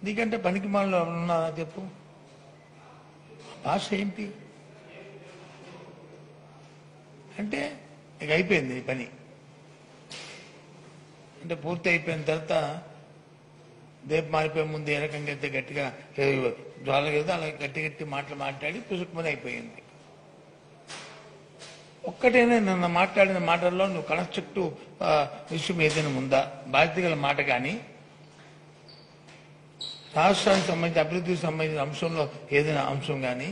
నీకంటే పనికి మాలో ఉన్నారా చెప్పు భాష ఏంటి అంటే ఇక అయిపోయింది ఈ పని అంటే పూర్తి అయిపోయిన తర్వాత దేపు మారిపోయే ముందు ఏ రకంగా అయితే గట్టిగా జ్వాల కదా అలా గట్టి గట్టి మాటలు మాట్లాడి పుసుకుమని అయిపోయింది ఒక్కటేనే నన్ను మాట్లాడిన మాటల్లో నువ్వు కన్స్ట్రక్టివ్ విషయం ఏదైనా ఉందా బాధ్యత గల మాట కానీ రాష్ట్రానికి సంబంధించి అభివృద్ధికి సంబంధించిన అంశంలో ఏదైనా అంశం కానీ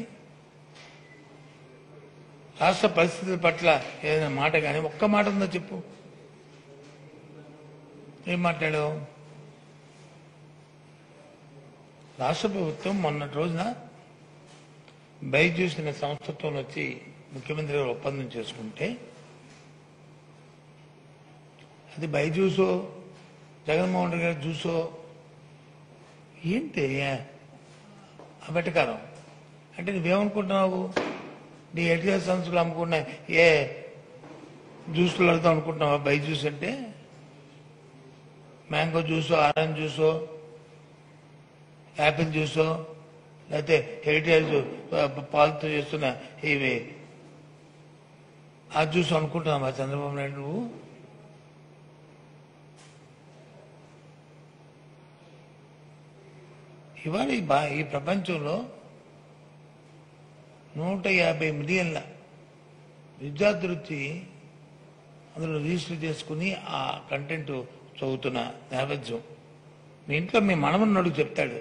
రాష్ట్ర పరిస్థితుల పట్ల ఏదైనా మాట కానీ ఒక్క మాట ఉందో చెప్పు ఏం మాట్లాడావు రాష్ట్ర ప్రభుత్వం మొన్నటి రోజున బైజూస్ అనే సంస్థతో వచ్చి ముఖ్యమంత్రి గారు ఒప్పందం చేసుకుంటే అది బైజూసో జగన్మోహన్ రెడ్డి గారి జ్యూసో ఏంటి ఆ వెటకారం అంటే నువ్వేమనుకుంటున్నావు నీ ఎడ్యుకేషన్ సంస్థలు అమ్ముకున్న ఏ జ్యూస్లు అడుగుతాం అనుకుంటున్నావా బై జ్యూస్ అంటే మ్యాంగో జ్యూసో ఆరెంజ్ జ్యూసో యాపిల్ జ్యూసో లేకపోతే హెరిటేజ్ పాలతో చేస్తున్న ఇవి ఆ జ్యూస్ అనుకుంటున్నావా చంద్రబాబు నాయుడు నువ్వు ఇవాళ ఈ బా ఈ ప్రపంచంలో నూట యాభై మిలియన్ల విద్యార్థులు వచ్చి అందులో రిజిస్టర్ చేసుకుని ఆ కంటెంట్ చదువుతున్న నేపథ్యం మీ ఇంట్లో మీ మనవన్నడు చెప్తాడు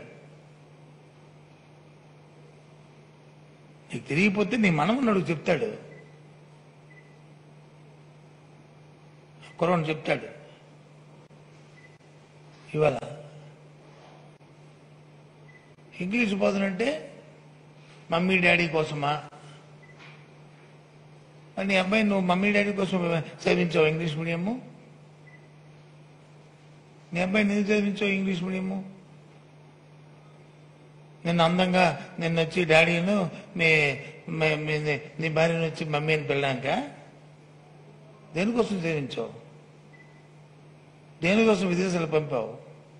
నీకు తిరిగిపోతే నీ మనవన్నడు చెప్తాడు కురవని చెప్తాడు ఇవాళ ఇంగ్లీష్ బోధనంటే మమ్మీ డాడీ కోసమా మరి నీ అబ్బాయి నువ్వు మమ్మీ డాడీ కోసం చదివించావు ఇంగ్లీష్ మీడియము నీ అబ్బాయి నేను చదివించావు ఇంగ్లీష్ మీడియము నిన్న అందంగా నిన్న వచ్చి డాడీను మీ మీ- మీ- నీ భార్యను వచ్చి మమ్మీ అని పిల్లాక దేనికోసం చదివించావు దేనికోసం విదేశాలు పంపావు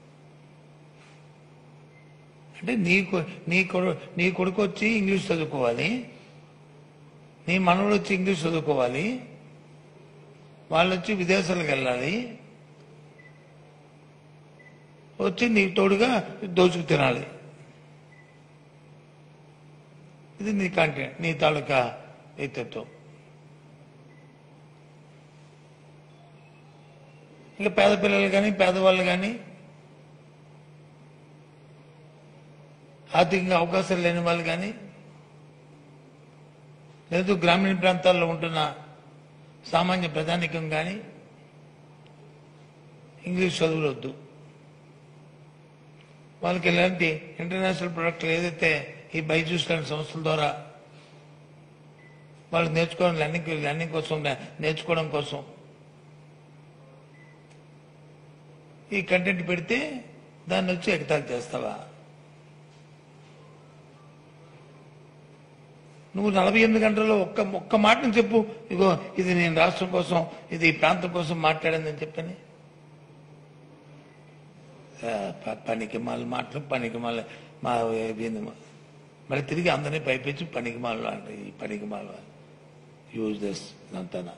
అంటే నీ కొ- నీ కొడు నీ కొడుకు వచ్చి ఇంగ్లీష్ చదువుకోవాలి నీ మనవడు వచ్చి ఇంగ్లీష్ చదువుకోవాలి వాళ్ళు వచ్చి విదేశాలకు వెళ్ళాలి వచ్చి నీ తోడుగా దోచుకు తినాలి ఇది నీ కంటెంట్ నీ తాలూకా వ్యక్తిత్వం ఇంకా పేద పిల్లలు కానీ పేదవాళ్ళు కానీ ఆర్థికంగా అవకాశాలు లేని వాళ్ళు కానీ లేదు గ్రామీణ ప్రాంతాల్లో ఉంటున్న సామాన్య ప్రజానికం కానీ ఇంగ్లీష్ చదువులు వద్దు వాళ్ళకి ఇలాంటి ఇంటర్నేషనల్ ప్రొడక్ట్లు ఏదైతే ఈ బైజూస్ లాంటి సంస్థల ద్వారా వాళ్ళు నేర్చుకోవడం లర్నింగ్ లర్నింగ్ కోసం నేర్చుకోవడం కోసం ఈ కంటెంట్ పెడితే దాన్ని వచ్చి ఎగతాలు చేస్తావా నువ్వు నలభై ఎనిమిది గంటల్లో ఒక్క ఒక్క మాటను చెప్పు ఇగో ఇది నేను రాష్ట్రం కోసం ఇది ఈ ప్రాంతం కోసం మాట్లాడిందని చెప్పని ఆ, ప- పనికి మాల మాటలు పనికి మాల మా ఏంది మా- మళ్ళీ తిరిగి అందరినీ పైపించి పనికి మాలు అంటే ఈ పనికి మాలు యూజ్ దిస్ అంతనా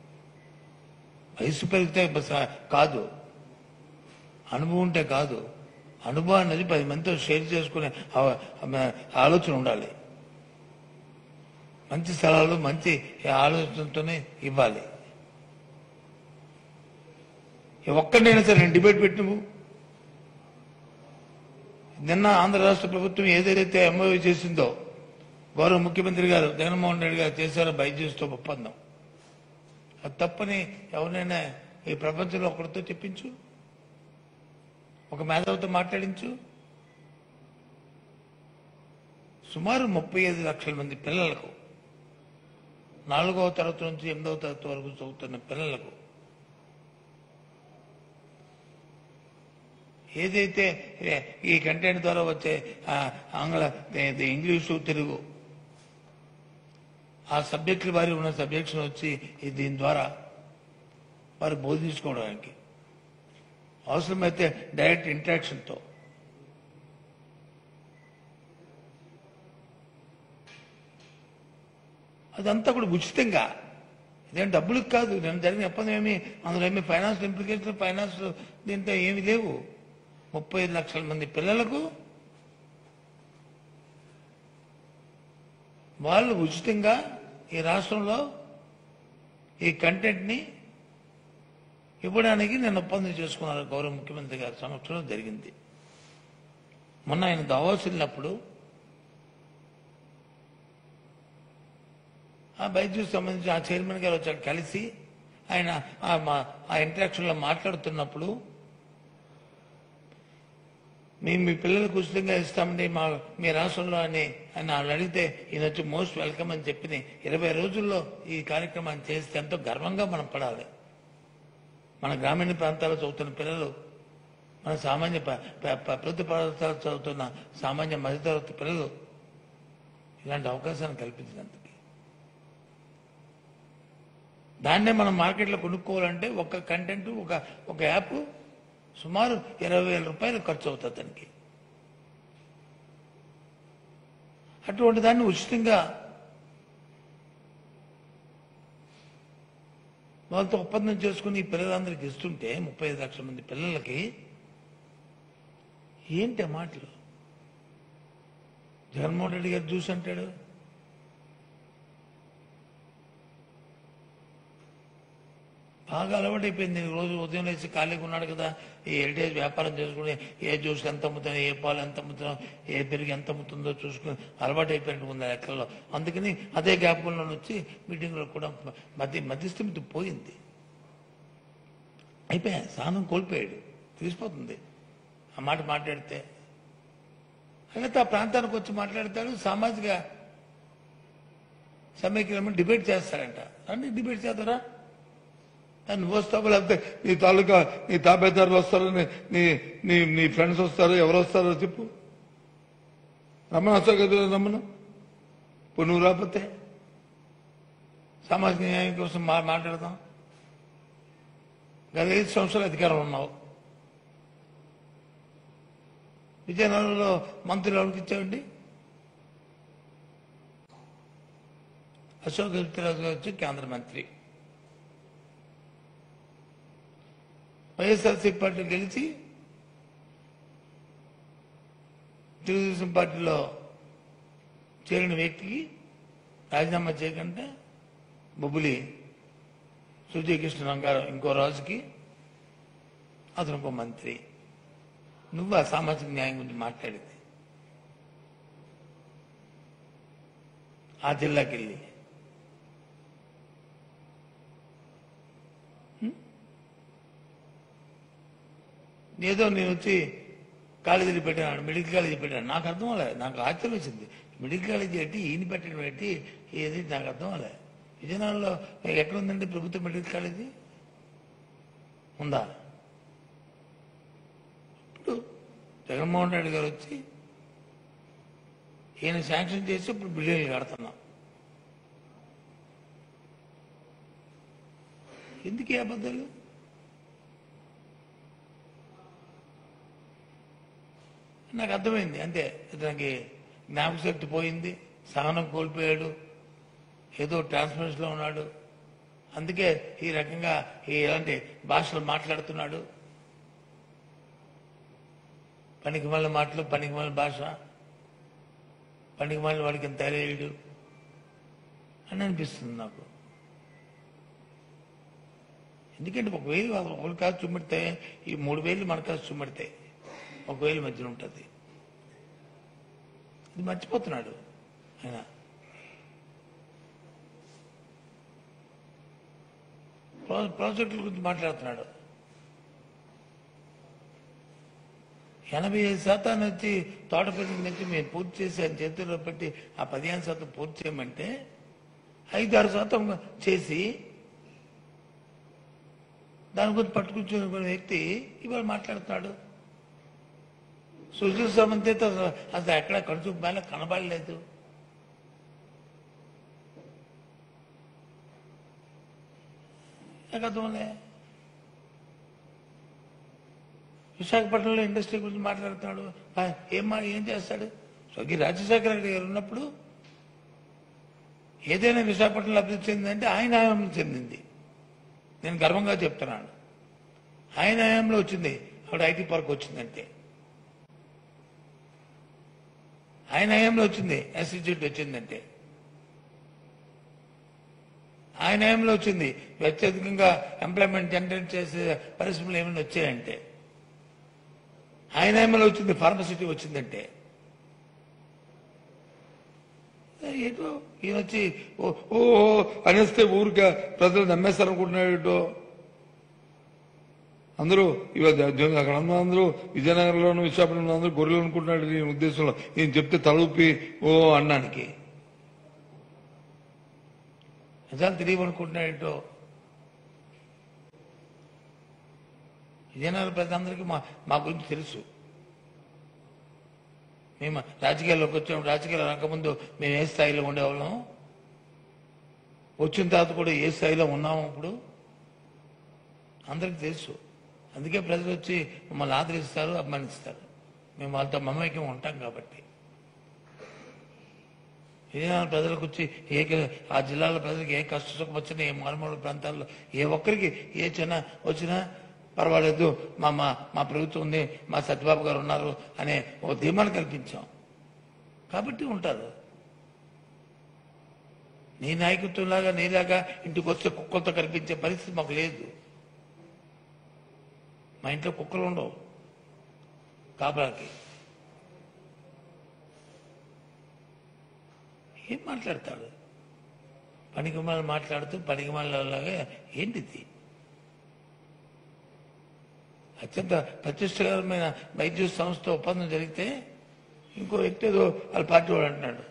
వయసు పెరిగితే బస- కాదు అనుభవం ఉంటే కాదు అనుభవం అనేది పది మందితో షేర్ చేసుకునే ఆ- ఆ- ఆలోచన ఉండాలి మంచి స్థలాలు మంచి ఆలోచనతోనే ఇవ్వాలి ఈ ఒక్కడైనా సరే నేను డిబేట్ పెట్టి నువ్వు నిన్న ఆంధ్ర రాష్ట్ర ప్రభుత్వం ఏదైతే ఎంఓయూ చేసిందో గౌరవ ముఖ్యమంత్రి గారు జగన్మోహన్ రెడ్డి గారు చేశారో బైజూస్తో ఒప్పందం అది తప్పని ఎవరినైనా ఈ ప్రపంచంలో ఒకరితో చెప్పించు ఒక మేధావితో మాట్లాడించు సుమారు ముప్పై ఐదు లక్షల మంది పిల్లలకు నాలుగవ తరగతి నుంచి ఎనిమిదవ తరగతి వరకు చదువుతున్న పిల్లలకు ఏదైతే ఏ- ఈ కంటెంట్ ద్వారా వచ్చే ఆ, ఆంగ్ల ఇది ఇంగ్లీషు తెలుగు ఆ సబ్జెక్టులు వారి ఉన్న సబ్జెక్ట్స్ వచ్చి ఈ దీని ద్వారా వారు బోధించుకోవడానికి అవసరమైతే డైరెక్ట్ ఇంటరాక్షన్తో అదంతా కూడా ఉచితంగా ఇదేం డబ్బులకు కాదు నేను జరిగిన ఒప్పందం ఏమి అందులో ఏమి ఫైనాన్స్ ఇంప్లికేషన్ ఫైనాన్స్ దీంతో ఏమి లేవు ముప్పై ఐదు లక్షల మంది పిల్లలకు వాళ్ళు ఉచితంగా ఈ రాష్ట్రంలో ఈ కంటెంట్ని ఇవ్వడానికి నేను ఒప్పందం చేసుకున్నారు గౌరవ ముఖ్యమంత్రి గారి సమక్షంలో జరిగింది మొన్న ఆయన దావాస్ వెళ్ళినప్పుడు ఆ బైజూస్ సంబంధించి ఆ చైర్మన్ గారు వచ్చాడు కలిసి ఆయన ఆ మా- ఆ ఇంటరాక్షన్లో మాట్లాడుతున్నప్పుడు మేము మీ పిల్లలకు ఉచితంగా ఇస్తామండి మా మీ రాష్ట్రంలో అని ఆయన వాళ్ళు అడిగితే ఈయన వచ్చి మోస్ట్ వెల్కమ్ అని చెప్పి ఇరవై రోజుల్లో ఈ కార్యక్రమాన్ని చేస్తే ఎంతో గర్వంగా మనం పడాలి మన గ్రామీణ ప్రాంతాల్లో చదువుతున్న పిల్లలు మన సామాన్య ప- ప- ప- ప్రభుత్వ పాఠశాల చదువుతున్న సామాన్య మధ్యతరగతి పిల్లలు ఇలాంటి అవకాశాన్ని కల్పించినందుకు దాన్నే మనం మార్కెట్లో కొనుక్కోవాలంటే ఒక కంటెంట్ ఒక ఒక యాప్ సుమారు ఇరవై వేల రూపాయలు ఖర్చు అవుతుంది దానికి అటువంటి దాన్ని ఉచితంగా వాళ్ళతో ఒప్పందం చేసుకుని ఈ పిల్లలందరికీ ఇస్తుంటే ముప్పై ఐదు లక్షల మంది పిల్లలకి ఏంటి ఆ మాటలు జగన్మోహన్ రెడ్డి గారు చూసి అంటాడు బాగా అలవాటైపోయింది నేను రోజు ఉదయం లేచి ఖాళీగా ఉన్నాడు కదా ఈ హెరిటేజ్ వ్యాపారం చేసుకుని ఏ జ్యూస్ ఎంత అమ్ముతున్నా ఏ పాలు ఎంత అమ్ముతున్నా ఏ పెరుగు ఎంత అమ్ముతుందో చూసుకుని అలవాటైపోయినట్టు ఉంది ఆ లెక్కల్లో అందుకని అదే గ్యాప్లో వచ్చి మీటింగ్లో కూడా మధ్య మధ్యస్థిమితి పోయింది అయిపోయా స్థానం కోల్పోయాడు తెలిసిపోతుంది ఆ మాట మాట్లాడితే అయితే ఆ ప్రాంతానికి వచ్చి మాట్లాడతాడు సామాజిక సమైక్యమని డిబేట్ చేస్తారంట రండి డిబేట్ చేద్దారా నువ్వు వస్తావు లేకపోతే నీ తాలూకా నీ తాబేదారులు వస్తారు నీ నీ నీ నీ ఫ్రెండ్స్ వస్తారు ఎవరు వస్తారో చెప్పు రమ్మను వస్తావు కదా రమ్మను ఇప్పుడు నువ్వు రాకపోతే సామాజిక న్యాయం కోసం మా మాట్లాడదాం గత ఐదు సంవత్సరాలు అధికారంలో ఉన్నావు విజయనగరంలో మంత్రులు ఎవరికి ఇచ్చావండి అశోక్ గెలుపురాజు గారు వచ్చి కేంద్ర మంత్రి వైఎస్ఆర్సీ పార్టీ గెలిచి తెలుగుదేశం పార్టీలో చేరిన వ్యక్తికి రాజీనామా చేయకుండా బొబ్బులి సుజయకృష్ణ రంగారావు ఇంకో రాజుకి అతను ఒక మంత్రి నువ్వు ఆ సామాజిక న్యాయం గురించి మాట్లాడింది ఆ జిల్లాకి వెళ్ళి ఏదో నేను వచ్చి కాలేజీలు పెట్టాను మెడికల్ కాలేజీ పెట్టాను నాకు అర్థం అవ్వలే నాకు ఆశ్చర్యం వచ్చింది మెడికల్ కాలేజీ పెట్టి ఈయన పెట్టడం పెట్టి ఏది నాకు అర్థం అవ్వలే విజయనగరంలో ఎక్కడ ఉందండి ప్రభుత్వ మెడికల్ కాలేజీ ఉందా ఇప్పుడు జగన్మోహన్ రెడ్డి గారు వచ్చి ఈయన శాంక్షన్ చేసి ఇప్పుడు బిల్డింగ్లు కడుతున్నాం ఎందుకు ఈ అబద్ధాలు నాకు అర్థమైంది అంతే ఇతనికి జ్ఞాపకశక్తి పోయింది సహనం కోల్పోయాడు ఏదో ట్రాన్స్ఫరెన్స్ లో ఉన్నాడు అందుకే ఈ రకంగా ఈ ఇలాంటి భాషలు మాట్లాడుతున్నాడు పనికి మళ్ళీ మాటలు పనికి మళ్ళీ భాష పనికి మళ్ళీ వాడికి ఎంత తెలియడు అని అనిపిస్తుంది నాకు ఎందుకంటే ఒక వేలు ఒకరి కాదు చుమ్మిడితే ఈ మూడు వేలు మన కాదు చుమ్మిడితాయి ఒక వేలు మధ్యన ఉంటుంది ఇది మర్చిపోతున్నాడు ఆయన ప్రా- ప్రాజెక్టుల గురించి మాట్లాడుతున్నాడు ఎనభై ఐదు శాతాన్ని వచ్చి తోటపల్లి నుంచి మేము పూర్తి చేసి ఆయన చేతుల్లో పెట్టి ఆ పదిహేను శాతం పూర్తి చేయమంటే ఐదు ఆరు శాతం చేసి దాని గురించి పట్టుకుంటున్న వ్యక్తి ఇవాళ మాట్లాడుతున్నాడు సుశీల్ సమంతి అయితే అసలు అసలు ఎక్కడ కడుచు మేల కనబడలేదు నాకు అర్థంలే విశాఖపట్నంలో ఇండస్ట్రీ గురించి మాట్లాడుతున్నాడు ఆ, ఏం మా ఏం చేస్తాడు స్వగ్గి రాజశేఖర రెడ్డి గారు ఉన్నప్పుడు ఏదైనా విశాఖపట్నంలో అభివృద్ధి చెందిందంటే ఆయన హయాంలో చెందింది నేను గర్వంగా చెప్తున్నాను ఆయన హయాంలో వచ్చింది అక్కడ ఐటీ పార్క్ వచ్చిందంటే ఆయన హయాంలో వచ్చింది ఎస్ఇన్స్టిట్యూట్ వచ్చిందంటే ఆయన హయాంలో వచ్చింది అత్యధికంగా ఎంప్లాయ్మెంట్ జనరేట్ చేసే పరిశ్రమలు ఏమైనా వచ్చాయంటే ఆయన హయాంలో వచ్చింది ఫార్మసిటీ వచ్చిందంటే ఏటో ఈయన వచ్చి ఓ ఓ ఓ అనేస్తే ఊరిక ప్రజలు నమ్మేస్తారు అనుకుంటున్నాడు అందరూ ఇవాళ జ- అక్కడ ఉన్న అందరూ విజయనగరంలోను విశాఖపట్నంలో అందరూ గొర్రెలు అనుకుంటున్నాడు ఈ ఉద్దేశంలో ఈయన చెప్తే తలూపి ఓ అన్నానికి నిజాలు తెలియవనుకుంటున్నాడేంటో విజయనగరం ప్రజలందరికీ మా మా గురించి తెలుసు మేము రాజకీయాల్లోకి వచ్చాము రాజకీయాలు రాకముందు మేము ఏ స్థాయిలో ఉండేవాళ్ళం వచ్చిన తర్వాత కూడా ఏ స్థాయిలో ఉన్నాము ఇప్పుడు అందరికీ తెలుసు అందుకే ప్రజలు వచ్చి మమ్మల్ని ఆదరిస్తారు అభిమానిస్తారు మేము వాళ్ళతో మమైక్యం ఉంటాం కాబట్టి విజయనగరం ప్రజలకు వచ్చి ఏ క- ఆ జిల్లాల ప్రజలకు ఏ కష్ట సుఖం వచ్చినా ఏ మారుమూల ప్రాంతాల్లో ఏ ఒక్కరికి ఏ చిన్న వచ్చినా పర్వాలేదు మా మా మా ప్రభుత్వం ఉంది మా సత్యబాబు గారు ఉన్నారు అనే ఒక ధీమాను కల్పించాం కాబట్టి ఉంటారు నీ నాయకత్వంలాగా నీలాగా ఇంటికి వస్తే కుక్కలతో కనిపించే పరిస్థితి మాకు లేదు మా ఇంట్లో కుక్కలు ఉండవు కాపలాకి ఏం మాట్లాడతాడు పనికి మళ్ళీ మాట్లాడుతూ పనికి లాగా ఏంటిది అత్యంత ప్రతిష్టకరమైన వైద్య సంస్థ ఒప్పందం జరిగితే ఇంకో వ్యక్తి ఏదో వాళ్ళ పార్టీ వాడు అంటున్నాడు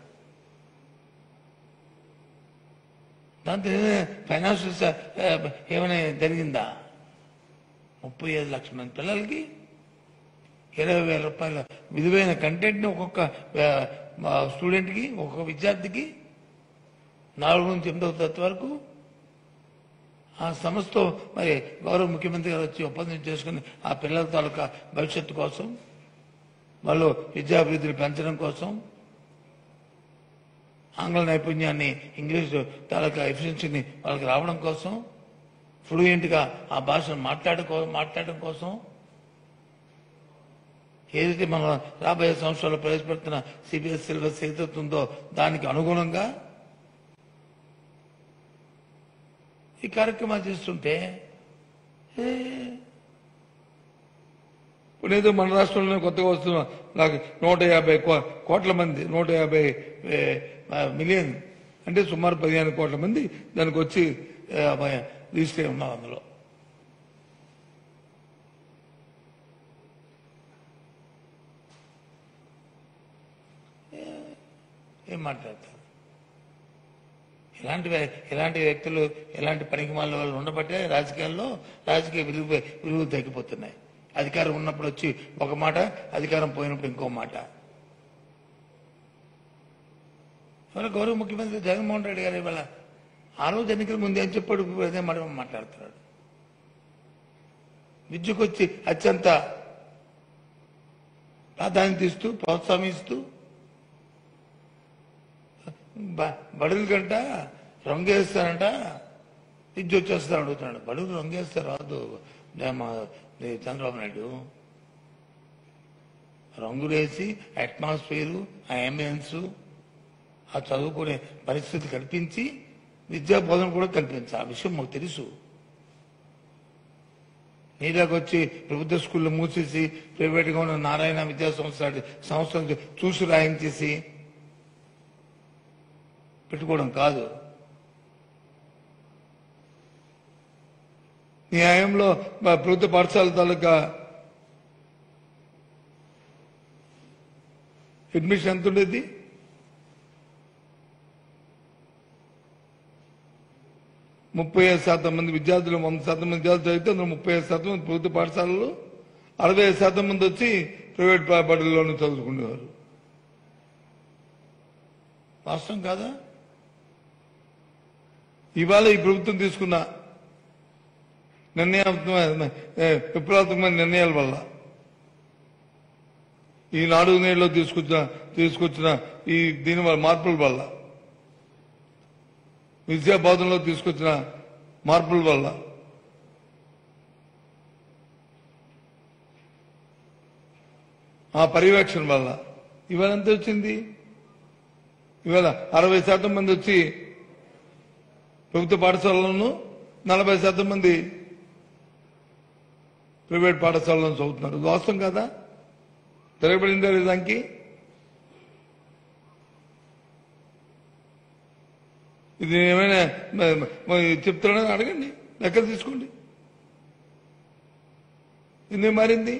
దాంతో ఫైనాన్షియల్ స- ఆ, ఏమైనా జరిగిందా ముప్పై ఐదు లక్షల మంది పిల్లలకి ఇరవై వేల రూపాయల విలువైన కంటెంట్ని ఒక్కొక్క ఆ, మా స్టూడెంట్కి ఒక్కొక్క విద్యార్థికి నాలుగు నుంచి ఎనిమిదవ తరగతి వరకు ఆ సంస్థతో మరి గౌరవ ముఖ్యమంత్రి గారు వచ్చి ఒప్పందం చేసుకుని ఆ పిల్లల తాలూకా భవిష్యత్తు కోసం వాళ్ళు విద్యాభివృద్ధిని పెంచడం కోసం ఆంగ్ల నైపుణ్యాన్ని ఇంగ్లీష్ తాలూకా ఎఫిషియన్సీని వాళ్ళకి రావడం కోసం ఫ్లూయెంట్గా ఆ భాషను మాట్లాడుకో మాట్లాడడం కోసం ఏదైతే మనం రాబోయే సంవత్సరాల్లో ప్రవేశపెడుతున్న సిబిఎస్ సిలబస్ ఏదైతే ఉందో దానికి అనుగుణంగా ఈ కార్యక్రమాలు చేస్తుంటే ఏ, ఇప్పుడు ఏదో మన రాష్ట్రంలో కొత్తగా వస్తున్న నాకు నూట యాభై కో- కోట్ల మంది నూట యాభై ఏ, ఆ, మిలియన్ అంటే సుమారు పదిహేను కోట్ల మంది దానికి వచ్చి ఏ, మ- రిజిస్టర్ అయి ఉన్నారు అందులో ఏ- ఏం మాట్లాడతారు ఇలాంటి వ్య- ఇలాంటి వ్యక్తులు ఇలాంటి పనికి మాలిన వాళ్ళు ఉండబట్టే రాజకీయాల్లో రాజకీయ విలువ విలువలు తగ్గిపోతున్నాయి అధికారం ఉన్నప్పుడు వచ్చి ఒక మాట అధికారం పోయినప్పుడు ఇంకో మాట ఇవాళ గౌరవ ముఖ్యమంత్రి జగన్మోహన్ రెడ్డి గారు ఇవాళ ఆ రోజు ఎన్నికల ముందు ఏం చెప్పాడు ఇప్పుడు అదే మాట మాట్లాడుతున్నాడు విద్యకు వచ్చి అత్యంత ప్రాధాన్యత ఇస్తూ ప్రోత్సాహిస్తూ బ- బడులు గంట రంగేస్తానంట విద్య వచ్చేస్తాను అడుగుతున్నాడు బడులు రంగేస్తే రాదు నే- మా నే చంద్రబాబు నాయుడు రంగులేసి అట్మాస్ఫియరు ఆ అంబియన్స్ ఆ చదువుకునే పరిస్థితి కల్పించి విద్యా బోధన కూడా కల్పించాలి ఆ విషయం మాకు తెలుసు నీలాగా వచ్చి ప్రభుత్వ స్కూళ్ళు మూసేసి ప్రైవేట్గా ఉన్న నారాయణ విద్యా సంస్థ సంస్థలు చూసి రాయించేసి పెట్టుకోవడం కాదు న్యాయంలో మా ప్రభుత్వ పాఠశాల తాలూకా అడ్మిషన్ ఎంత ఉండేది ముప్పై ఐదు శాతం మంది విద్యార్థులు వంద శాతం మంది విద్యార్థులు అయితే అందులో ముప్పై ఐదు శాతం మంది ప్రభుత్వ పాఠశాలలు అరవై ఐదు శాతం మంది వచ్చి ప్రైవేట్ బడుల్లోనూ చదువుకునేవారు వాస్తవం కాదా ఇవాళ ఈ ప్రభుత్వం తీసుకున్న నిర్ణయాత్మక ఏ, విప్లవాత్మకమైన నిర్ణయాల వల్ల ఈ నాలుగు నేలలో తీసుకొచ్చిన తీసుకొచ్చిన ఈ దీని వల్ల మార్పుల వల్ల విద్యా బోధనలో తీసుకొచ్చిన మార్పుల వల్ల ఆ పర్యవేక్షణ వల్ల ఇవాళ ఎంత వచ్చింది ఇవాళ అరవై శాతం మంది వచ్చి ప్రభుత్వ పాఠశాలలను నలభై శాతం మంది ప్రైవేట్ పాఠశాలలో చదువుతున్నారు ఇది వాస్తవం కదా తిరగబడిందా లేదా దానికి ఇది ఏమైనా మ- మ- చెప్తారని అడగండి లెక్కలు తీసుకోండి ఎందుకు మారింది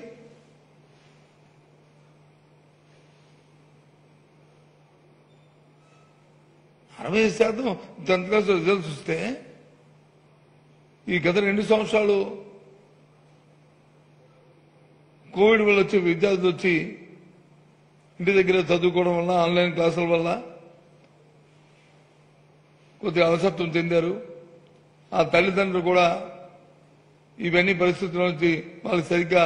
అరవై శాతం టెన్త్ క్లాస్ రిజల్ట్స్ వస్తే ఈ గత రెండు సంవత్సరాలు కోవిడ్ వల్ల వచ్చి విద్యార్థులు వచ్చి ఇంటి దగ్గర చదువుకోవడం వల్ల ఆన్లైన్ క్లాసుల వల్ల కొద్దిగా అలసత్వం చెందారు ఆ తల్లిదండ్రులు కూడా ఇవన్నీ పరిస్థితుల నుంచి వాళ్ళు సరిగ్గా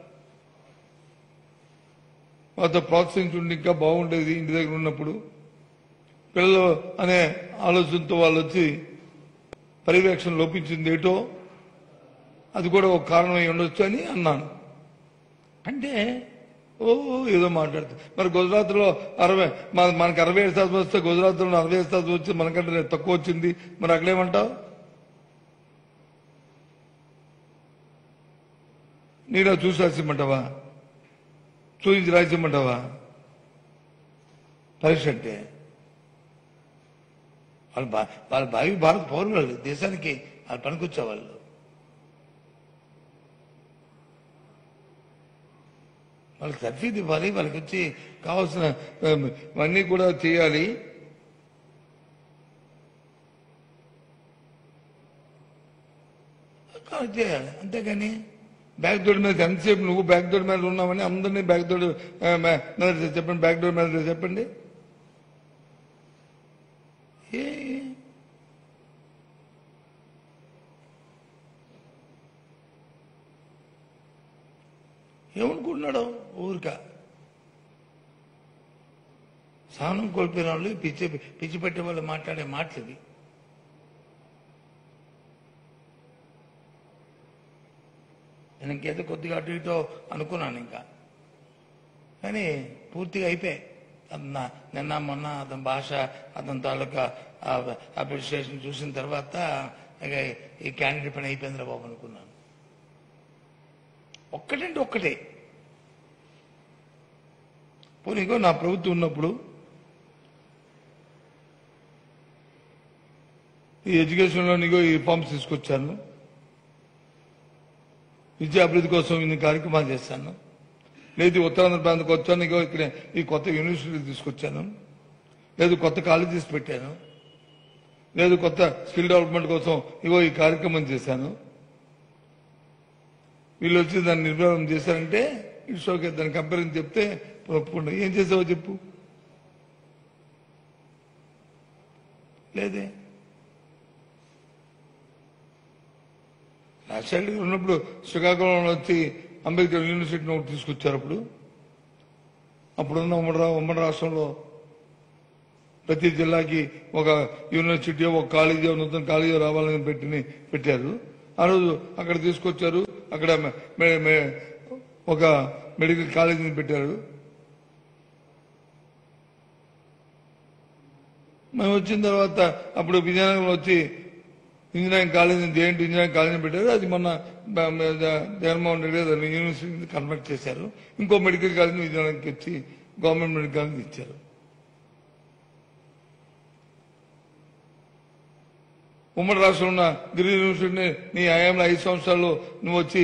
వాళ్ళతో ప్రోత్సహించుంటే ఇంకా బాగుండేది ఇంటి దగ్గర ఉన్నప్పుడు పిల్లలు అనే ఆలోచనతో వాళ్ళు వచ్చి పర్యవేక్షణ లోపించింది ఏటో అది కూడా ఒక కారణమై ఉండొచ్చు అని అన్నాను అంటే ఓ ఏదో మాట్లాడుతుంది మరి గుజరాత్ లో అరవై మన- మనకి అరవై ఏడు శాతం వస్తే గుజరాత్ లో అరవై ఏడు శాతం వచ్చి మనకంటే తక్కువ వచ్చింది మరి అక్కడేమంటావు నీలో చూసి రాసిమ్మంటావా చూపించి రాసిమ్మంటావా పరీక్ష అంటే వాళ్ళు బా- వాళ్ళ భావి భారత పౌరులు వాళ్ళు. దేశానికి వాళ్ళు పనికొచ్చే వాళ్ళు వాళ్ళకి తర్ఫీదు ఇవ్వాలి వాళ్ళకి వచ్చి కావాల్సిన ఆ, అన్నీ కూడా చేయాలి కావాలి చేయాలి అంతేగాని బ్యాక్ డోర్ మీద ఎంతసేపు నువ్వు బ్యాక్ డోర్ మీద ఉన్నావని అందరినీ బ్యాక్ డోర్ ఆ, మే- మీద చెప్పండి బ్యాక్ డోర్ మీద చెప్పండి ఏ ఏమనుకుంటున్నాడు ఊరిక సహనం కోల్పోయిన వాళ్ళు పిచ్చి పిచ్చి పెట్టే వాళ్ళు మాట్లాడే మాటలు ఇవి నేను ఇంకేదో కొద్దిగా అటు ఇటో అనుకున్నాను ఇంకా కానీ పూర్తిగా అయిపోయాయి అతను నిన్న మొన్న అతని భాష అతని తాలూకా అప్రిషియేషన్ చూసిన తర్వాత ఇక ఈ క్యాండిడేట్ పని అయిపోయిందిరా బాబు అనుకున్నాను ఒక్కటంటే ఒక్కటే పోనీగో నా ప్రభుత్వం ఉన్నప్పుడు ఈ ఎడ్యుకేషన్లో నీగో ఈ రిఫార్మ్స్ తీసుకొచ్చాను విద్యా అభివృద్ధి కోసం ఇన్ని కార్యక్రమాలు చేశాను లేదు ఉత్తరాంధ్ర ప్రాంతానికి వచ్చాను ఇగో ఇక్కడ ఈ కొత్త యూనివర్సిటీ తీసుకొచ్చాను లేదు కొత్త కాలేజెస్ పెట్టాను లేదు కొత్త స్కిల్ డెవలప్మెంట్ కోసం ఇగో ఈ కార్యక్రమం చేశాను వీళ్ళు వచ్చి దాన్ని నిర్మాణం చేశారంటే ఇట్స్ ఓకే దాన్ని కంపారిజన్ చెప్తే ఒప్పుకుండా ఏం చేసావో చెప్పు లేదే రాజశేఖర్ గారు ఉన్నప్పుడు శ్రీకాకుళంలో వచ్చి అంబేద్కర్ యూనివర్సిటీని ఒకటి తీసుకొచ్చారు అప్పుడు అప్పుడున్న ఉమ్మడి రా- ఉమ్మడి రాష్ట్రంలో ప్రతి జిల్లాకి ఒక యూనివర్సిటీ ఒక కాలేజీ నూతన కాలేజీ రావాలని పెట్టి పెట్టారు ఆ రోజు అక్కడ తీసుకొచ్చారు అక్కడ మె- మె- మె- ఒక మెడికల్ కాలేజీని పెట్టారు మేము వచ్చిన తర్వాత అప్పుడు విజయనగరం వచ్చి engineering college JNT engineering college పెట్టారు అది మొన్న బ- బ- జగన్మోహన్ రెడ్డి గారు దాన్ని యూనివర్సిటీ కన్వర్ట్ చేశారు ఇంకో మెడికల్ కాలేజ్ విజయనగరంకి వచ్చి గవర్నమెంట్ మెడికల్ కాలేజ్ ఇచ్చారు ఉమ్మడి రాష్ట్రంలో ఉన్న గిరి యూనివర్సిటీని నీ హయాంలో ఐదు సంవత్సరాల్లో నువ్వు వచ్చి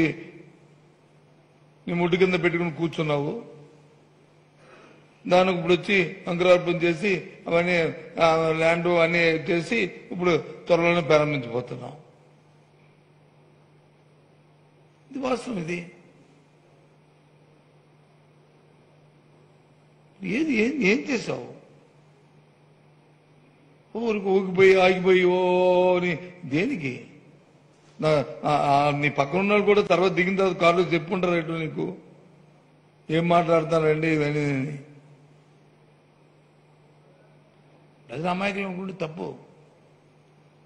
నీ ముడ్డు కింద పెట్టుకుని కూర్చున్నావు దానికి ఇప్పుడు వచ్చి అంకురార్పణ చేసి అవన్నీ ఆ, ల్యాండ్ అన్ని చేసి ఇప్పుడు త్వరలోనే ప్రారంభించబోతున్నాం ఇది వాస్తవం ఇది ఏది ఏం ఏం చేసావు ఊరికి ఊగిపోయి ఆగిపోయి ఓ అని దేనికి నా- ఆ- ఆ నీ పక్కన ఉన్న వాళ్ళు కూడా తర్వాత దిగిన తర్వాత కాళ్ళు చెప్పుకుంటారు ఎటు నీకు ఏం మాట్లాడతారండి ఇవన్నీ అని. ప్రజల అమాయకులు అనుకుంటే తప్పు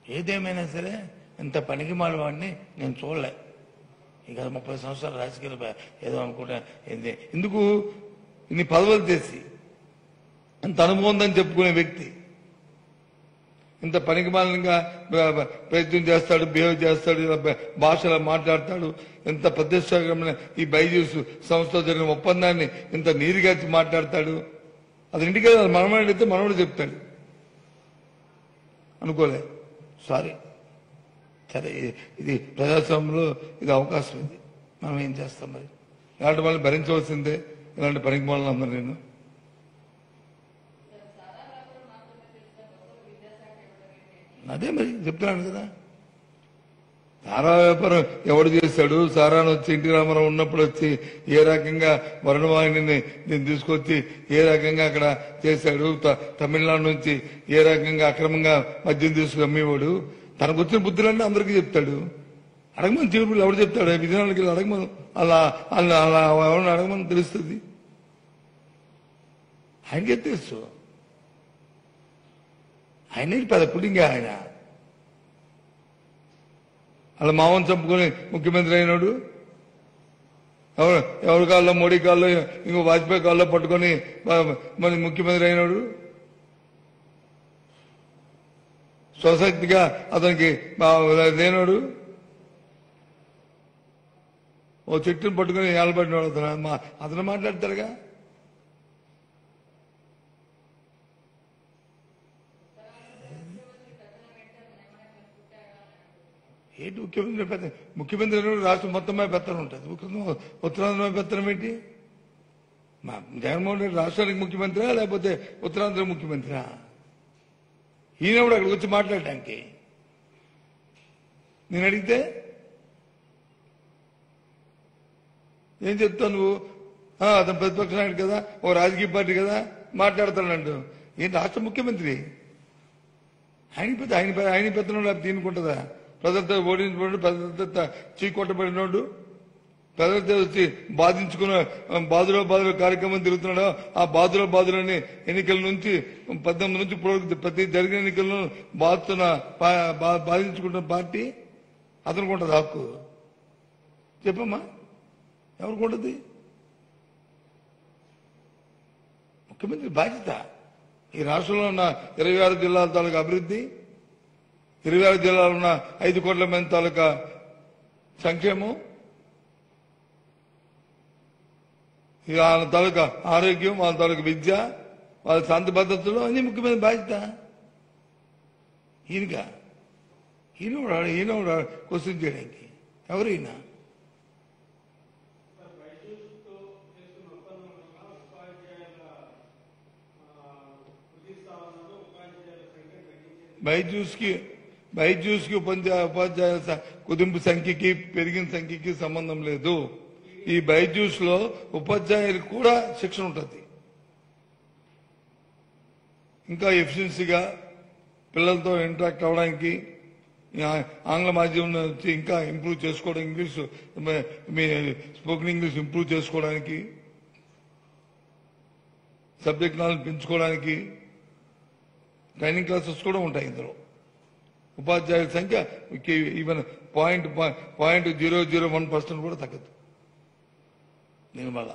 ఏదేమైనా సరే ఇంత పనికి వాడిని నేను చూడలే ఇక ముప్పై సంవత్సరాల రాజకీయ బ- ఏదో అనుకుంటా ఏంది ఎందుకు ఇన్ని పదవులు చేసి అంత అనుభవం ఉందని చెప్పుకునే వ్యక్తి ఇంత పనికిమాలంగా బ- బ- ప్రయత్నం చేస్తాడు బిహేవ్ చేస్తాడు ఇలా బ- భాషలో మాట్లాడతాడు ఎంత ప్రతిష్టాకరమైన ఈ బైజూస్ సంస్థతో జరిగిన ఒప్పందాన్ని ఇంత నీరుగార్చి మాట్లాడతాడు అది ఇంటికి వెళ్ళాలి మనమని అడిగితే మనవడు చెప్తాడు అనుకోలే సారీ సరే ఇది- ఇది ప్రజాస్వామ్యంలో ఇది అవకాశం ఇది మనం ఏం చేస్తాం మరి ఇలాంటి వాళ్ళని భరించవలసిందే ఇలాంటి పనికి వాళ్ళని అందరూ నేను అదే మరి చెప్తున్నాను కదా సారా వ్యాపారం ఎవడు చేశాడు సారాను వచ్చి ఎన్టీ రామారావు ఉన్నప్పుడు వచ్చి ఏ రకంగా వరుణవాహిని నేను తీసుకొచ్చి ఏ రకంగా అక్కడ చేశాడు త- తమిళనాడు నుంచి ఏ రకంగా అక్రమంగా మద్యం తీసుకుని అమ్మేవాడు తనకు వచ్చిన బుద్ధులన్నీ అందరికీ చెప్తాడు అడగమని చివరి ఎవడు చెప్తాడు విజయనగరానికి వెళ్ళి అడగమను అలా అలా అలా ఎవరిని అడగమని తెలుస్తుంది ఆయనకే తెలుసు ఆయన పెద్ద పుడింగా ఆయన వాళ్ళ మామని చంపుకొని ముఖ్యమంత్రి అయినాడు ఎవరు ఎవరి కాల్లో మోడీ కాల్లో ఇంకో వాజ్పేయి కాల్లో పట్టుకొని మ- మరి ముఖ్యమంత్రి అయినాడు స్వశక్తిగా అతనికి బా- లేనాడు ఓ చెట్టును పట్టుకొని ఏలబడినాడు అతను మా- అతను మాట్లాడతారుగా ఏంటి ముఖ్యమంత్రి పెద్ద ముఖ్యమంత్రి అయినప్పుడు రాష్ట్రం మొత్తం మీద పెత్తనం ఉంటుంది ఉత్తరాంధ్ర ఉత్తరాంధ్ర మీద పెత్తనం ఏంటి మా జగన్మోహన్ రెడ్డి రాష్ట్రానికి ముఖ్యమంత్రి లేకపోతే ఉత్తరాంధ్ర ముఖ్యమంత్రి ఈయన కూడా అక్కడికి వచ్చి మాట్లాడటానికి నేను అడిగితే ఏం చెప్తావు నువ్వు ఆ, అతను ప్రతిపక్ష నాయకుడు కదా ఓ రాజకీయ పార్టీ కదా మాట్లాడతానంటు ఏంటి రాష్ట్ర ముఖ్యమంత్రి ఆయన పెద్ద ఆయన పెద్ద- ఆయన పెత్తనం లేకపోతే తీనుకుంటుందా ప్రజలతో ఓడించబడి ప్రజలతో చీకొట్టబడినోడు ప్రజలతో వచ్చి బాధించుకున్న బాధులో బాధుల కార్యక్రమం తిరుగుతున్నాడు ఆ బాధులో బాధులని ఎన్నికల నుంచి పద్దెనిమిది నుంచి ఇప్పుడు ప్రతి జరిగిన ఎన్నికలను బాధుతున్న పా- బా- బాధించుకుంటున్న పార్టీ అతనికి ఉంటుంది హక్కు చెప్పమ్మా ఎవరికి ఉంటుంది ముఖ్యమంత్రి బాధ్యత ఈ రాష్ట్రంలో ఉన్న ఇరవై ఆరు జిల్లాల తాలూకా అభివృద్ధి ఇరవై ఆరు జిల్లాలో ఉన్న ఐదు కోట్ల మంది తాలూకా సంక్షేమం ఇక వాళ్ళ తాలూకా ఆరోగ్యం వాళ్ళ తాలూకా విద్య వాళ్ళ శాంతి భద్రతలు అన్ని ముఖ్యమైన బాధ్యత ఈయనగా ఈయన కూడా ఈయన కూడా క్వశ్చన్ చేయడానికి ఎవరు ఈయన బైజూస్ కి బైజూస్ కి ఉపాధ్యాయ ఉపాధ్యాయుల స- కుదింపు సంఖ్యకి పెరిగిన సంఖ్యకి సంబంధం లేదు ఈ బైజూస్ లో ఉపాధ్యాయులకు కూడా శిక్షణ ఉంటుంది ఇంకా ఎఫిషియన్సీగా పిల్లలతో ఇంటరాక్ట్ అవ్వడానికి ఈ ఆ- ఆంగ్ల మాధ్యమం నుంచి ఇంకా ఇంప్రూవ్ చేసుకోవడం ఇంగ్లీష్ మ- మీ స్పోకెన్ ఇంగ్లీష్ ఇంప్రూవ్ చేసుకోవడానికి సబ్జెక్ట్ నాలెడ్జ్ పెంచుకోవడానికి ట్రైనింగ్ క్లాసెస్ కూడా ఉంటాయి ఇందులో ఉపాధ్యాయుల సంఖ్య even point point zero zero one percent కూడా తగ్గదు దీనివల్ల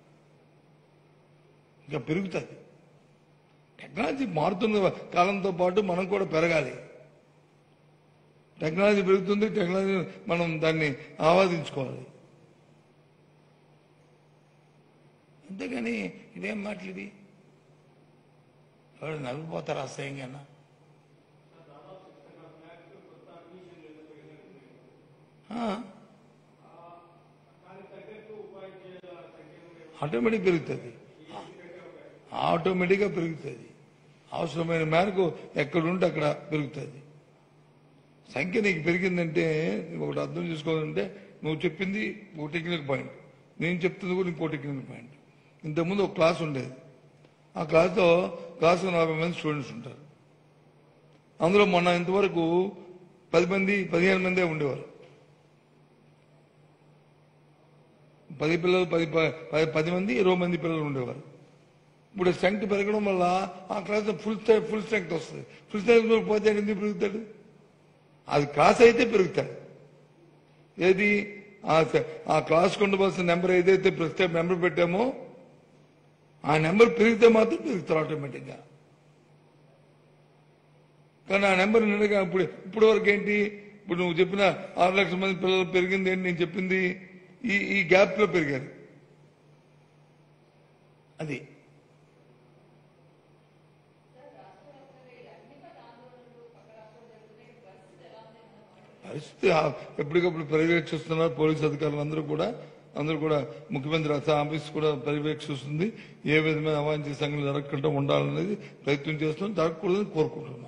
ఇంకా పెరుగుతుంది టెక్నాలజీ మారుతున్న కాలంతో పాటు మనం కూడా పెరగాలి టెక్నాలజీ పెరుగుతుంది టెక్నాలజీ మనం దాన్ని ఆవాదించుకోవాలి అంతేగాని ఇదేం మాటలు ఇది ఎవరు నవ్విపోతారు అసహ్యంగా ఆటోమేటిక్ పెరుగుతుంది ఆటోమేటిక్గా పెరుగుతుంది అవసరమైన మేరకు ఎక్కడుంటే అక్కడ పెరుగుతుంది సంఖ్య నీకు పెరిగిందంటే నువ్వు ఒకటి అర్థం చేసుకోవాలంటే నువ్వు చెప్పింది ఒక టెక్నికల్ పాయింట్ నేను చెప్తుంది కూడా ఇంకో టెక్నికల్ పాయింట్ ఇంతకుముందు ఒక క్లాస్ ఉండేది ఆ క్లాస్లో క్లాస్లో నలభై మంది స్టూడెంట్స్ ఉంటారు అందులో మొన్న ఇంతవరకు పది మంది పదిహేను మందే ఉండేవారు పది పిల్లలు పది పది పది మంది ఇరవై మంది పిల్లలు ఉండేవారు ఇప్పుడు స్ట్రెంగ్త్ పెరగడం వల్ల ఆ క్లాస్ ఫుల్ ఫుల్ స్ట్రెంగ్త్ వస్తుంది ఫుల్ స్ట్రెంగ్త్ పోతే ఎందుకు పెరుగుతాడు అది క్రాస్ అయితే పెరుగుతాయి ఏది ఆ స- ఆ క్లాస్ ఉండవలసిన నెంబర్ ఏదైతే ప్రిస్క్రైబ్ నెంబర్ పెట్టామో ఆ నెంబర్ పెరిగితే మాత్రం పెరుగుతారు ఆటోమేటిక్గా కానీ ఆ నెంబర్ నిన్నగా ఇప్పుడు ఇప్పుడు వరకు ఏంటి ఇప్పుడు నువ్వు చెప్పిన ఆరు లక్షల మంది పిల్లలు పెరిగింది ఏంటి నేను చెప్పింది ఈ ఈ గ్యాప్ లో పెరిగారు అది పరిస్థితి ఆ- ఎప్పటికప్పుడు పర్యవేక్షిస్తున్నారు పోలీసు అధికారులు అందరూ కూడా అందరూ కూడా ముఖ్యమంత్రి రథ ఆఫీస్ కూడా పర్యవేక్షిస్తుంది ఏ విధమైన అవాంఛనీయ సంఘటనలు జరగకుండా ఉండాలనేది ప్రయత్నం చేస్తున్నాం జరగకూడదని కోరుకుంటున్నాం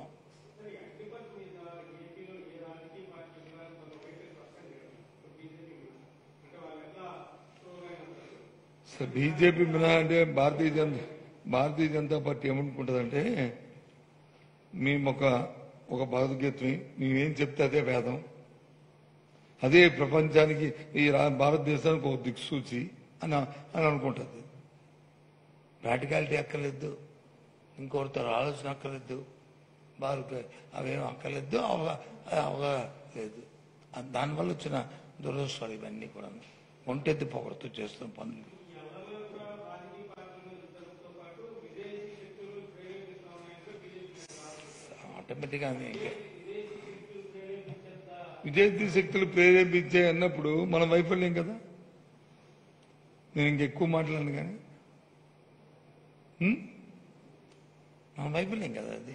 సార్ బీజేపీ మినహా అంటే భారతీయ జనతా భారతీయ జనతా పార్టీ ఏమనుకుంటుందంటే మేము ఒక ఒక భగవద్గీతని మేమేం చెప్తే అదే వేదం అదే ప్రపంచానికి ఈ రా- భారతదేశానికి ఒక దిక్సూచి అని అని అనుకుంటుంది ప్రాక్టికాలిటీ అక్కర్లేదు ఇంకొకరితో ఆలోచన అక్కర్లేదు వారికి అవేం అక్కర్లేదు అవగా అవగా లేదు ఆ దానివల్ల వచ్చిన దురదృష్టాలు ఇవన్నీ కూడా ఒంటెత్తి పొగడుతూ చేస్తున్న పనులు ఆటోమేటిక్గా ఇంకా విదేశీ శక్తులు ప్రేరేపించే అన్నప్పుడు మన వైఫల్యం కదా నేను ఇంకెక్కువ మాట్లాడను కానీ హ్మ్? మన వైఫల్యం కదా అది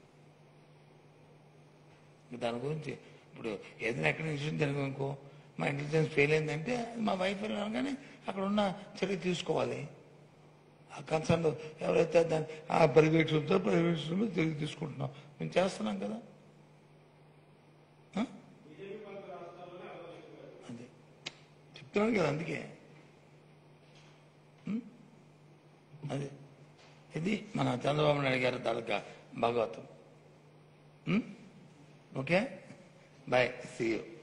దాని గురించి ఇప్పుడు ఏదైనా ఎక్కడ ఇన్సిడెంట్ జరిగిందనుకో మా ఇంటెలిజెన్స్ ఫెయిల్ అయిందంటే అది మా వైఫల్యం అనగానే అక్కడ ఉన్న చర్య తీసుకోవాలి ఆ కన్సర్న్ ఎవరైతే దాన్ని ఆ పర్యవేక్షిస్తారో పర్యవేక్షణ తిరిగి తీసుకుంటున్నాం మేము చేస్తున్నాం కదా ఆ? అది చెప్తున్నాను కదా అందుకే ఉం? అది ఇది మన చంద్రబాబు నాయుడు గారి తాలూకా భాగవతం ఉం? Okay bye see you